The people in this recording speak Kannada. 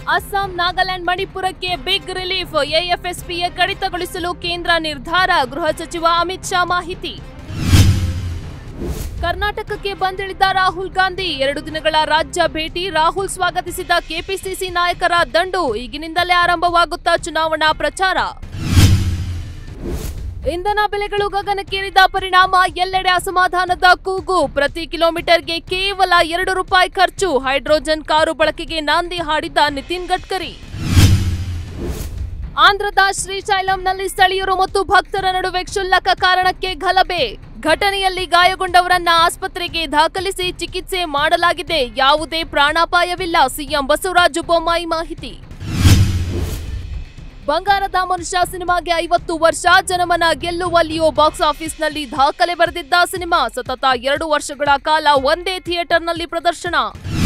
ಅಸ್ಸಾಂ ನಾಗಾಲ್ಯಾಂಡ್ ಮಣಿಪುರಕ್ಕೆ ಬಿಗ್ ರಿಲೀಫ್ ಎಎಫ್ಎಸ್ಪಿಯ ಕಡಿತಗೊಳಿಸಲು ಕೇಂದ್ರ ನಿರ್ಧಾರ ಗೃಹ ಸಚಿವ ಅಮಿತ್ ಶಾ ಮಾಹಿತಿ ಕರ್ನಾಟಕಕ್ಕೆ ಬಂದಿಳಿದ ರಾಹುಲ್ ಗಾಂಧಿ ಎರಡು ದಿನಗಳ ರಾಜ್ಯ ಭೇಟಿ ರಾಹುಲ್ ಸ್ವಾಗತಿಸಿದ ಕೆಪಿಸಿಸಿ ನಾಯಕರ ದಂಡು ಈಗಿನಿಂದಲೇ ಆರಂಭವಾಗುತ್ತಾ ಚುನಾವಣಾ ಪ್ರಚಾರ ಇಂಧನ ಬೆಲೆಗಳು ಗಗನಕ್ಕೇರಿದ ಪರಿಣಾಮ ಎಲ್ಲೆಡೆ ಅಸಮಾಧಾನದ ಕೂಗು ಪ್ರತಿ ಕಿಲೋಮೀಟರ್ಗೆ ಕೇವಲ ಎರಡು ರೂಪಾಯಿ ಖರ್ಚು ಹೈಡ್ರೋಜನ್ ಕಾರು ಬಳಕೆಗೆ ನಾಂದಿ ಹಾಡಿದ ನಿತಿನ್ ಗಡ್ಕರಿ ಆಂಧ್ರದ ಶ್ರೀಶೈಲಂನಲ್ಲಿ ಸ್ಥಳೀಯರು ಮತ್ತು ಭಕ್ತರ ನಡುವೆ ಕ್ಷುಲ್ಲಕ ಕಾರಣಕ್ಕೆ ಗಲಭೆ ಘಟನೆಯಲ್ಲಿ ಗಾಯಗೊಂಡವರನ್ನ ಆಸ್ಪತ್ರೆಗೆ ದಾಖಲಿಸಿ ಚಿಕಿತ್ಸೆ ಮಾಡಲಾಗಿದೆ ಯಾವುದೇ ಪ್ರಾಣಾಪಾಯವಿಲ್ಲ ಸಿಎಂ ಬಸವರಾಜ ಬೊಮ್ಮಾಯಿ ಮಾಹಿತಿ ಬಂಗಾರದ ಮನುಷ್ಯ ಸಿನಿಮಾಗೆ ಐವತ್ತು ವರ್ಷ ಜನಮನ ಗೆಲ್ಲುವಲ್ಲಿಯೂ ಬಾಕ್ಸ್ ಆಫೀಸ್ನಲ್ಲಿ ದಾಖಲೆ ಬರೆದಿದ್ದ ಸಿನಿಮಾ ಸತತ ಎರಡು ವರ್ಷಗಳ ಕಾಲ ಒಂದೇ ಥಿಯೇಟರ್ನಲ್ಲಿ ಪ್ರದರ್ಶನ